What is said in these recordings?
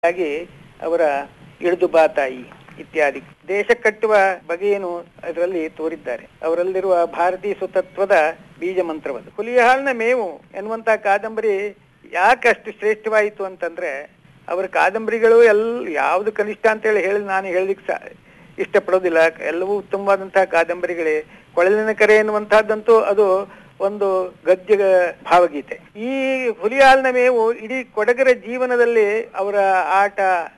ಹಾಗೆ ಅವರ ಇಳಿದು ಬಾ ತಾಯಿ ಇತ್ಯಾದಿ ದೇಶ ಕಟ್ಟುವ ಬಗೆಯನ್ನು ಅದರಲ್ಲಿ ತೋರಿದ್ದಾರೆ ಅವರಲ್ಲಿರುವ ಭಾರತೀಯ ಸುತತ್ವದ ಬೀಜ ಮಂತ್ರವದು ಹುಲಿಯ ಹಾಲಿನ ಮೇವು ಎನ್ನುವಂತ ಕಾದಂಬರಿ ಯಾಕೆ ಅಷ್ಟು ಶ್ರೇಷ್ಠವಾಯಿತು ಅಂತಂದ್ರೆ ಅವರ ಕಾದಂಬರಿಗಳು ಎಲ್ ಯಾವ್ದು ಕನಿಷ್ಠ ಅಂತ ಹೇಳಿ ಹೇಳಿ ನಾನು ಹೇಳಲಿಕ್ಕೆ ಸಾ ಇಷ್ಟಪಡೋದಿಲ್ಲ ಎಲ್ಲವೂ ಉತ್ತಮವಾದಂತಹ ಕಾದಂಬರಿಗಳೇ ಕೊಳಲಿನ ಕರೆ ಎನ್ನುವಂತಹದ್ದಂತೂ ಅದು ಒಂದು ಗದ್ಯ ಭಾವಗೀತೆ ಈ ಹುಲಿಯಾಲ್ನ ಮೇವು ಇಡೀ ಕೊಡಗರ ಜೀವನದಲ್ಲಿ ಅವರ ಆಟ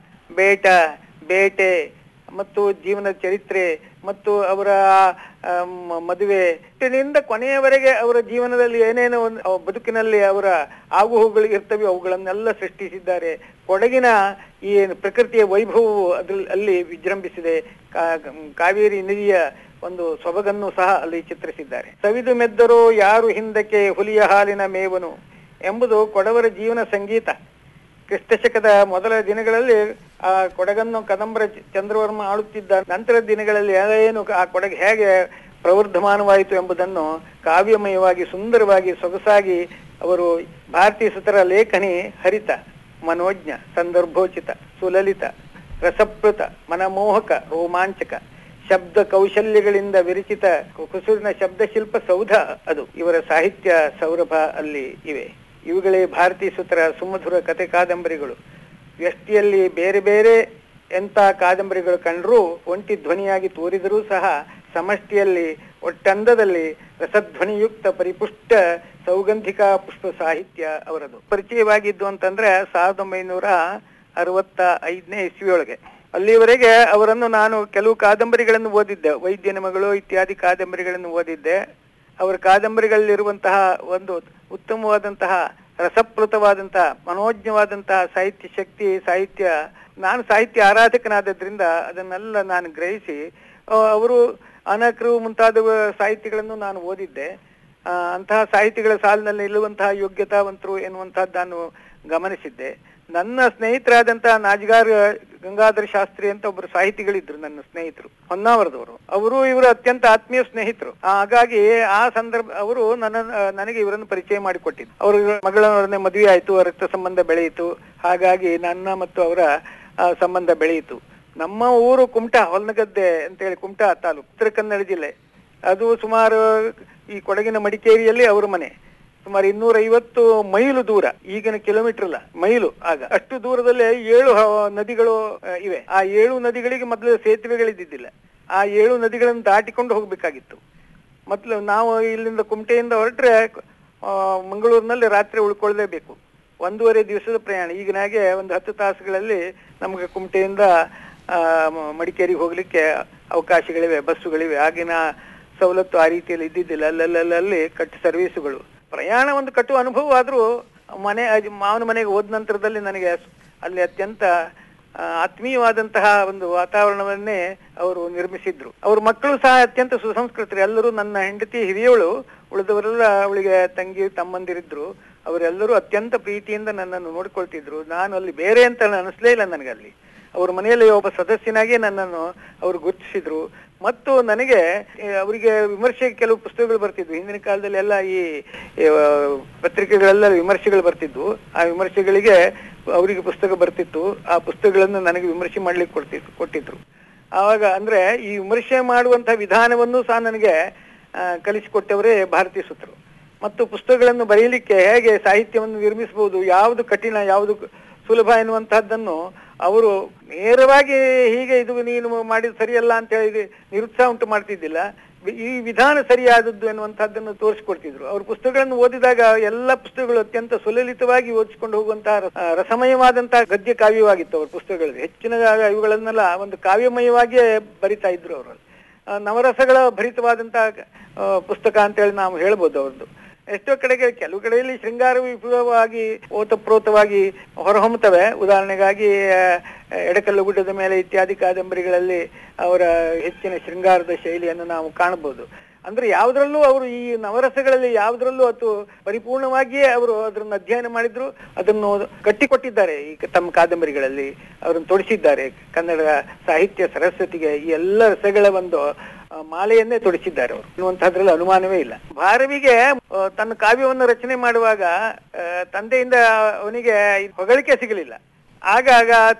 ಬೇಟ ಬೇಟೆ ಮತ್ತು ಜೀವನದ ಚರಿತ್ರೆ ಮತ್ತು ಅವರ ಆಮ್, ಮದುವೆ ಹುಟ್ಟಿನಿಂದ ಕೊನೆಯವರೆಗೆ ಅವರ ಜೀವನದಲ್ಲಿ ಏನೇನೋ ಒಂದು ಅವ ಬದುಕಿನಲ್ಲಿ ಅವರ ಆಗುಹೋಗುಗಳು ಇರ್ತವೆ ಅವುಗಳನ್ನೆಲ್ಲ ಸೃಷ್ಟಿಸಿದ್ದಾರೆ ಕೊಡಗಿನ ಈ ಏನು ಪ್ರಕೃತಿಯ ವೈಭವವು ಅದ್ರಲ್ಲಿ ಅಲ್ಲಿ ವಿಜೃಂಭಿಸಿದೆ ಕಾ- ಕಾವೇರಿ ನದಿಯ ಒಂದು ಸೊಬಗನ್ನು ಸಹ ಅಲ್ಲಿ ಚಿತ್ರಿಸಿದ್ದಾರೆ ಸವಿದು ಮೆದ್ದರೋ ಯಾರು ಹಿಂದಕ್ಕೆ ಹುಲಿಯ ಹಾಲಿನ ಮೇವನು ಎಂಬುದು ಕೊಡವರ ಜೀವನ ಸಂಗೀತ ಕ್ರಿಸ್ತಶಕದ ಮೊದಲ ದಿನಗಳಲ್ಲಿ ಆ ಕೊಡಗನ್ನು ಕದಂಬರ ಚ- ಚಂದ್ರವರ್ಮ ಆಳುತ್ತಿದ್ದ ನಂತರದ ದಿನಗಳಲ್ಲಿ ಏನು ಆ ಕೊಡಗು ಹೇಗೆ ಪ್ರವರ್ಧಮಾನವಾಯಿತು ಎಂಬುದನ್ನು ಕಾವ್ಯಮಯವಾಗಿ ಸುಂದರವಾಗಿ ಸೊಗಸಾಗಿ ಅವರು ಭಾರತೀಯ ಸುತರ ಲೇಖನಿ ಹರಿತ ಮನೋಜ್ಞ ಸಂದರ್ಭೋಚಿತ ಸುಲಲಿತ ರಸಪ್ರತ ಮನಮೋಹಕ ರೋಮಾಂಚಕ ಶಬ್ದ ಕೌಶಲ್ಯಗಳಿಂದ ವಿರಚಿತ ಕುಸುರಿನ ಶಬ್ದಶಿಲ್ಪ ಸೌಧ ಅದು ಇವರ ಸಾಹಿತ್ಯ ಸೌರಭ ಅಲ್ಲಿ ಇವೆ ಇವುಗಳೇ ಭಾರತೀಯ ಸುತರ ಸುಮಧುರ ಕತೆ ಕಾದಂಬರಿಗಳು ವ್ಯಷ್ಟಿಯಲ್ಲಿ ಬೇರೆ ಬೇರೆ ಎಂತ ಕಾದಂಬರಿಗಳು ಕಂಡರೂ ಒಂಟಿ ಧ್ವನಿಯಾಗಿ ತೋರಿದರೂ ಸಹ ಸಮಷ್ಟಿಯಲ್ಲಿ ಒಟ್ಟಂದದಲ್ಲಿ ರಸಧ್ವನಿಯುಕ್ತ ಪರಿಪುಷ್ಟ ಸೌಗಂಧಿಕ ಪುಷ್ಪ ಸಾಹಿತ್ಯ ಅವರದು ಪರಿಚಯವಾಗಿದ್ದು ಅಂತಂದ್ರೆ ಸಾವಿರದ ಒಂಬೈನೂರ ಅರವತ್ತ ಐದನೇ ಇಸ್ವಿಯೊಳಗೆ ಅಲ್ಲಿವರೆಗೆ ಅವರನ್ನು ನಾನು ಕೆಲವು ಕಾದಂಬರಿಗಳನ್ನು ಓದಿದ್ದೆ ವೈದ್ಯನ ಮಗಳು ಇತ್ಯಾದಿ ಕಾದಂಬರಿಗಳನ್ನು ಓದಿದ್ದೆ ಅವರ ಕಾದಂಬರಿಗಳಲ್ಲಿರುವಂತಹ ಒಂದು ಉತ್ತಮವಾದಂತಹ ರಸಪ್ಲುತವಾದಂತಹ ಮನೋಜ್ಞವಾದಂತಹ ಸಾಹಿತ್ಯ ಶಕ್ತಿ ಸಾಹಿತ್ಯ ನಾನು ಸಾಹಿತ್ಯ ಆರಾಧಕನಾದದ್ರಿಂದ ಅದನ್ನೆಲ್ಲ ನಾನು ಗ್ರಹಿಸಿ ಆ, ಅವರು ಅನಕರು ಮುಂತಾದ ಸಾಹಿತ್ಯಗಳನ್ನು ನಾನು ಓದಿದ್ದೆ ಆ, ಅಂತಹ ಸಾಹಿತಿಗಳ ಸಾಲಿನಲ್ಲಿ ನಿಲ್ಲುವಂತಹ ಯೋಗ್ಯತಾವಂತರು ಎನ್ನುವಂತಹದ್ದು ನಾನು ಗಮನಿಸಿದ್ದೆ ನನ್ನ ಸ್ನೇಹಿತರಾದಂತಹ ನಾಜ್ಗಾರ್ ಗಂಗಾಧರ ಶಾಸ್ತ್ರಿ ಅಂತ ಒಬ್ಬರು ಸಾಹಿತಿಗಳಿದ್ರು ನನ್ನ ಸ್ನೇಹಿತರು ಹೊನ್ನಾವರದವರು ಅವರು ಇವರು ಅತ್ಯಂತ ಆತ್ಮೀಯ ಸ್ನೇಹಿತರು ಹಾಗಾಗಿ ಆ ಸಂದರ್ಭ ಅವರು ನನ್ನ ನನಗೆ ಇವರನ್ನು ಪರಿಚಯ ಮಾಡಿಕೊಟ್ಟಿದ್ರು ಅವ್ರ ಮಗಳವರನ್ನೇ ಮದುವೆ ಆಯ್ತು ರಕ್ತ ಸಂಬಂಧ ಬೆಳೆಯಿತು ಹಾಗಾಗಿ ನನ್ನ ಮತ್ತು ಅವರ ಆ, ಸಂಬಂಧ ಬೆಳೆಯಿತು ನಮ್ಮ ಊರು ಕುಮಟಾ ಹೊಲನಗದ್ದೆ ಅಂತೇಳಿ ಕುಮಟಾ ತಾಲೂಕು ಉತ್ತರ ಕನ್ನಡ ಜಿಲ್ಲೆ ಅದು ಸುಮಾರು ಈ ಕೊಡಗಿನ ಮಡಿಕೇರಿಯಲ್ಲಿ ಅವ್ರ ಮನೆ ಸುಮಾರು ಇನ್ನೂರ ಐವತ್ತು ಮೈಲು ದೂರ ಈಗಿನ ಕಿಲೋಮೀಟರ್ ಅಲ್ಲ ಮೈಲು ಆಗ ಅಷ್ಟು ದೂರದಲ್ಲಿ ಏಳು ಹ- ನದಿಗಳು ಆ, ಇವೆ ಆ ಏಳು ನದಿಗಳಿಗೆ ಮೊದಲು ಸೇತುವೆಗಳಿದ್ದಿದ್ದಿಲ್ಲ ಆ ಏಳು ನದಿಗಳನ್ನು ದಾಟಿಕೊಂಡು ಹೋಗ್ಬೇಕಾಗಿತ್ತು ಮೊದಲು ನಾವು ಇಲ್ಲಿಂದ ಕುಮಟೆಯಿಂದ ಹೊರಟ್ರೆ ಆ, ಮಂಗಳೂರಿನಲ್ಲಿ ರಾತ್ರಿ ಉಳ್ಕೊಳ್ಳೇಬೇಕು ಒಂದೂವರೆ ದಿವಸದ ಪ್ರಯಾಣ ಈಗಿನ ಹಾಗೆ ಒಂದು ಹತ್ತು ತಾಸುಗಳಲ್ಲಿ ನಮಗೆ ಕುಮಟೆಯಿಂದ ಆ, ಮ- ಮಡಿಕೇರಿಗೆ ಹೋಗ್ಲಿಕ್ಕೆ ಅವಕಾಶಗಳಿವೆ ಬಸ್ಸುಗಳಿವೆ ಆಗಿನ ಸವಲತ್ತು ಆ ರೀತಿಯಲ್ಲಿ ಇದ್ದಿದ್ದಿಲ್ಲ ಅಲ್ಲಲ್ಲಲ್ಲಿ ಕಟ್ ಸರ್ವೀಸುಗಳು ಪ್ರಯಾಣ ಒಂದು ಕಟ್ಟುವ ಅನುಭವ ಆದ್ರೂ ಮನೆ ಅಜ್- ಮಾವನ ಮನೆಗೆ ಹೋದ ನಂತರದಲ್ಲಿ ನನಗೆ ಅಲ್ಲಿ ಅತ್ಯಂತ ಆ, ಆತ್ಮೀಯವಾದಂತಹ ಒಂದು ವಾತಾವರಣವನ್ನೇ ಅವರು ನಿರ್ಮಿಸಿದ್ರು ಅವ್ರ ಮಕ್ಕಳು ಸಹ ಅತ್ಯಂತ ಸುಸಂಸ್ಕೃತರು ಎಲ್ಲರೂ ನನ್ನ ಹೆಂಡತಿ ಹಿರಿಯವಳು ಉಳಿದವರೆಲ್ಲ ಅವಳಿಗೆ ತಂಗಿ ತಮ್ಮಂದಿರಿದ್ರು ಅವರೆಲ್ಲರೂ ಅತ್ಯಂತ ಪ್ರೀತಿಯಿಂದ ನನ್ನನ್ನು ನೋಡ್ಕೊಳ್ತಿದ್ರು ನಾನು ಅಲ್ಲಿ ಬೇರೆ ಅಂತ ಅನಿಸ್ಲೇ ಇಲ್ಲ ನನಗೆ ಅಲ್ಲಿ ಅವ್ರ ಮನೆಯಲ್ಲಿ ಒಬ್ಬ ಸದಸ್ಯನಾಗಿ ನನ್ನನ್ನು ಅವರು ಗುರುತಿಸಿದ್ರು ಮತ್ತು ನನಗೆ ಏ, ಅವರಿಗೆ ವಿಮರ್ಶೆಗೆ ಕೆಲವು ಪುಸ್ತಕಗಳು ಬರ್ತಿದ್ವು ಹಿಂದಿನ ಕಾಲದಲ್ಲಿ ಎಲ್ಲ ಈ ಈ, ಆ, ಪತ್ರಿಕೆಗಳೆಲ್ಲ ವಿಮರ್ಶೆಗಳು ಬರ್ತಿದ್ವು ಆ ವಿಮರ್ಶೆಗಳಿಗೆ ಅವರಿಗೆ ಪುಸ್ತಕ ಬರ್ತಿತ್ತು ಆ ಪುಸ್ತಕಗಳನ್ನು ನನಗೆ ವಿಮರ್ಶೆ ಮಾಡ್ಲಿಕ್ಕೆ ಕೊಡ್ತಿದ್ರು ಕೊಟ್ಟಿದ್ರು ಆವಾಗ ಅಂದ್ರೆ ಈ ವಿಮರ್ಶೆ ಮಾಡುವಂತಹ ವಿಧಾನವನ್ನು ಸಹ ನನಗೆ ಆ, ಕಲಿಸಿಕೊಟ್ಟವರೇ ಭಾರತೀಯ ಸೂತ್ರರು ಮತ್ತು ಪುಸ್ತಕಗಳನ್ನು ಬರೆಯಲಿಕ್ಕೆ ಹೇಗೆ ಸಾಹಿತ್ಯವನ್ನು ನಿರ್ಮಿಸಬಹುದು ಯಾವುದು ಕಠಿಣ ಯಾವುದು ಸುಲಭ ಎನ್ನುವಂತಹದ್ದನ್ನು ಅವರು ನೇರವಾಗಿ ಹೀಗೆ ಇದು ನೀನು ಮಾಡಿದ ಸರಿಯಲ್ಲ ಅಂತ ಹೇಳಿ ನಿರುತ್ಸಾಹ ಉಂಟು ಮಾಡ್ತಿದ್ದಿಲ್ಲ ವಿ- ಈ ವಿಧಾನ ಸರಿಯಾದದ್ದು ಎನ್ನುವಂತಹದ್ದನ್ನು ತೋರಿಸ್ಕೊಡ್ತಿದ್ರು ಅವ್ರ ಪುಸ್ತಕಗಳನ್ನು ಓದಿದಾಗ ಎಲ್ಲ ಪುಸ್ತಕಗಳು ಅತ್ಯಂತ ಸುಲಲಿತವಾಗಿ ಓದಿಸ್ಕೊಂಡು ಹೋಗುವಂತಹ ರ- ಆ, ರಸಮಯವಾದಂತಹ ಗದ್ಯ ಕಾವ್ಯವಾಗಿತ್ತು ಅವ್ರ ಪುಸ್ತಕಗಳು ಹೆಚ್ಚಿನ ಇವುಗಳನ್ನೆಲ್ಲ ಒಂದು ಕಾವ್ಯಮಯವಾಗಿಯೇ ಬರಿತಾ ಇದ್ರು ಅವರು ಆ, ನವರಸಗಳ ಭರಿತವಾದಂತಹ ಆ, ಪುಸ್ತಕ ಅಂತೇಳಿ ನಾವು ಹೇಳ್ಬೋದು ಅವ್ರದ್ದು ಎಷ್ಟೋ ಕಡೆಗೆ ಕೆಲವು ಕಡೆಯಲ್ಲಿ ಶೃಂಗಾರ ವಿಪುಲವಾಗಿ ಓತಪ್ರೋತವಾಗಿ ಹೊರಹೊಮ್ಮುತ್ತವೆ ಉದಾಹರಣೆಗಾಗಿ ಆ, ಎಡಕಲ್ಲು ಗುಡ್ಡದ ಮೇಲೆ ಇತ್ಯಾದಿ ಕಾದಂಬರಿಗಳಲ್ಲಿ ಅವರ ಹೆಚ್ಚಿನ ಶೃಂಗಾರದ ಶೈಲಿಯನ್ನು ನಾವು ಕಾಣಬಹುದು ಅಂದ್ರೆ ಯಾವುದ್ರಲ್ಲೂ ಅವರು ಈ ನವರಸಗಳಲ್ಲಿ ಯಾವುದ್ರಲ್ಲೂ ಅದು ಪರಿಪೂರ್ಣವಾಗಿಯೇ ಅವರು ಅದನ್ನು ಅಧ್ಯಯನ ಮಾಡಿದ್ರು ಅದನ್ನು ಕಟ್ಟಿಕೊಟ್ಟಿದ್ದಾರೆ ಈ ತಮ್ಮ ಕಾದಂಬರಿಗಳಲ್ಲಿ ಅವರನ್ನು ತೊಡಿಸಿದ್ದಾರೆ ಕನ್ನಡ ಸಾಹಿತ್ಯ ಸರಸ್ವತಿಗೆ ಈ ಎಲ್ಲ ರಸಗಳ ಒಂದು ಆ, ಮಾಲೆಯನ್ನೇ ತೊಡಿಸಿದ್ದಾರೆ ಅವರು ಅನ್ನುವಂತಹದ್ರಲ್ಲಿ ಅನುಮಾನವೇ ಇಲ್ಲ ಭಾರವಿಗೆ ಆ, ತನ್ನ ಕಾವ್ಯವನ್ನು ರಚನೆ ಮಾಡುವಾಗ ಆ, ತಂದೆಯಿಂದ ಅವನಿಗೆ ಹೊಗಳಿಕೆ ಸಿಗಲಿಲ್ಲ ಆಗಾಗ